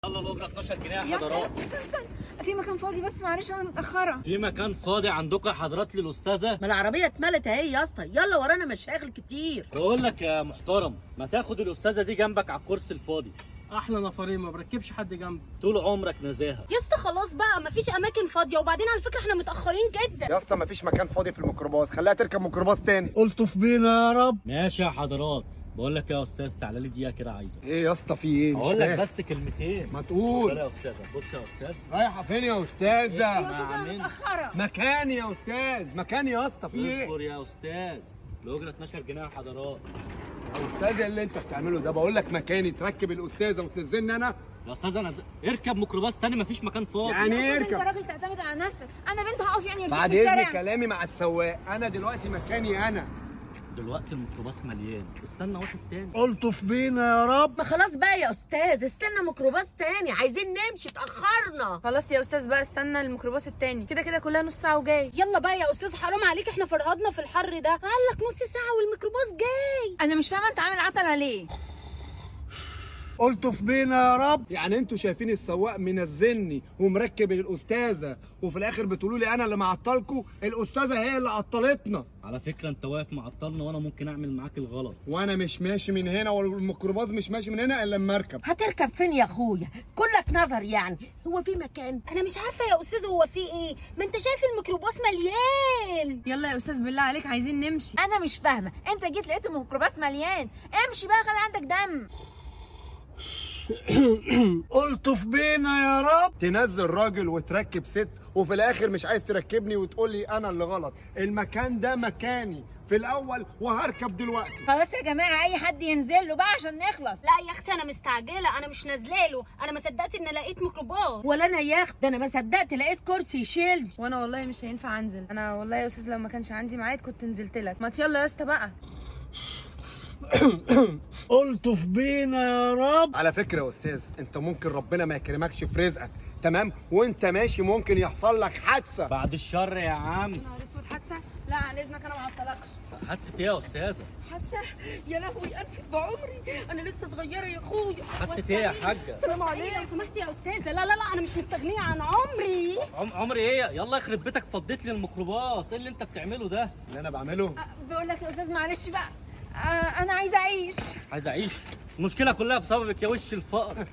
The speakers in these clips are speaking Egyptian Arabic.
يلا الاجره 12 جنيه يا يا حضرات استنى استنى استنى في مكان فاضي بس معلش انا متاخره في مكان فاضي عندكم يا حضرات للاستاذه ما العربيه اتملت اهي يا اسطى يلا ورانا مشاغل كتير بقول لك يا محترم ما تاخد الاستاذه دي جنبك على الكرسي الفاضي احلى نفرين ما بركبش حد جنبي طول عمرك نزاهه يا اسطى خلاص بقى مفيش اماكن فاضيه وبعدين على فكره احنا متاخرين جدا يا اسطى مفيش مكان فاضي في الميكروباص خليها تركب ميكروباص تاني قلتوا في بينا يا رب ماشي يا حضرات بقول لك يا استاذ تعالى لي دقيقه كده عايزك ايه يا اسطى في ايه مش اقول لك فاهم. بس كلمتين ما اتفضل تقول يا استاذه بص يا استاذ رايحه فين يا يا استاذه استاذ انا عامل. متاخره مكاني يا استاذ مكاني يا اسطى في ايه اصبر يا استاذ الاجره 12 جنيه يا حضرات يا استاذ إيه اللي انت بتعمله ده بقول لك مكاني تركب الاستاذه وتنزلني انا يا استاذ انا ز... اركب ميكروباص تاني مفيش مكان فاضي يعني يا ايه أستاذ، انت اركب راجل تعتمد على نفسك انا بنت هقف يعني يرجيك بعد في اذن الشارع كلامي مع السواق انا دلوقتي مكاني انا دلوقتي الميكروباص مليان استنى واحد تاني قلتوا في بينا يا رب ما خلاص بقى يا استاذ استنى ميكروباص تاني عايزين نمشي اتاخرنا خلاص يا استاذ بقى استنى الميكروباص التاني كده كده كلها نص ساعه وجاي يلا بقى يا استاذ حرام عليك احنا فرهدنا في الحر ده قال لك نص ساعه والميكروباص جاي انا مش فاهمه انت عامل عتله ليه قلتوا في بينا يا رب يعني انتوا شايفين السواق منزلني ومركب الاستاذه وفي الاخر بتقولوا لي انا اللي معطلكوا الاستاذه هي اللي عطلتنا على فكره انت واقف معطلنا وانا ممكن اعمل معاك الغلط وانا مش ماشي من هنا والميكروباص مش ماشي من هنا الا لما اركب هتركب فين يا اخويا كلك نظر يعني هو في مكان انا مش عارفه يا استاذ هو في ايه ما انت شايف الميكروباص مليان يلا يا استاذ بالله عليك عايزين نمشي انا مش فاهمه انت جيت لقيت الميكروباص مليان امشي بقى خلي عندك دم قلتوا في بينا يا رب تنزل راجل وتركب ست وفي الاخر مش عايز تركبني وتقول لي انا اللي غلط المكان ده مكاني في الاول وهركب دلوقتي خلاص يا جماعه اي حد ينزل له بقى عشان نخلص لا يا اختي انا مستعجله انا مش نازله له انا ما صدقت ان لقيت ميكروباص ولا انا يا اخت ده انا ما صدقت لقيت كرسي يشيل وانا والله مش هينفع انزل انا والله يا استاذ لو ما كانش عندي ميعاد كنت نزلت لك ما يلا يا اسطى بقى قلتوا في بينا يا رب على فكره يا استاذ انت ممكن ربنا ما يكرمكش في رزقك تمام وانت ماشي ممكن يحصل لك حادثه بعد الشر يا عم نهار اسود حادثه لا عن اذنك انا ما عطلكش حادثه ايه يا استاذه حادثه يا لهوي انفد بعمري انا لسه صغيره يا اخويا حادثه ايه يا حاجه سلام عليك عليك لو سمحتي يا استاذه لا لا لا انا مش مستغنيه عن عمري عم عمري ايه يلا يخرب بيتك فضيت لي الميكروباص ايه اللي انت بتعمله ده اللي انا بعمله بقول لك يا استاذ معلش بقى آه انا عايزه اعيش عايز اعيش المشكله كلها بسببك يا وش الفقر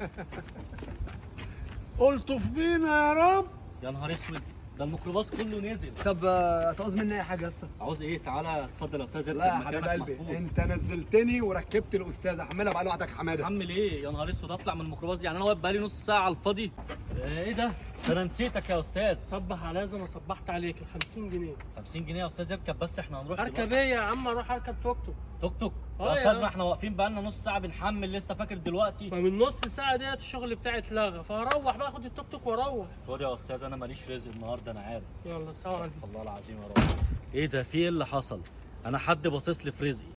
قلتوا في بينا يا رب يا نهار اسود ده الميكروباص كله نزل طب هتعوز مني اي حاجه يا اسطى عاوز ايه تعالى اتفضل يا استاذ لا يا اركب حبيب مكانك قلبي محفوظ انت نزلتني وركبت الاستاذه احملها بقى لوحدك حماده اعمل ايه يا نهار اسود اطلع من الميكروباص يعني انا واقف بقالي نص ساعه على الفاضي آه، ايه ده ده انا نسيتك يا استاذ صبح على زي ما صبحت عليك ال 50 جنيه 50 جنيه يا استاذ اركب بس احنا هنروح اركب دلوقتي. ايه يا عم اروح اركب توك توك توك توك آه يا يا استاذ عم. ما احنا واقفين بقالنا نص ساعه بنحمل لسه فاكر دلوقتي ما من نص ساعه ديت الشغل بتاعي اتلغى فهروح بقى اخد التوك توك واروح خد يا استاذ انا ماليش رزق النهارده انا عارف يلا سلام عليكم والله العظيم يا رب ايه ده في ايه اللي حصل انا حد باصص لي في رزقي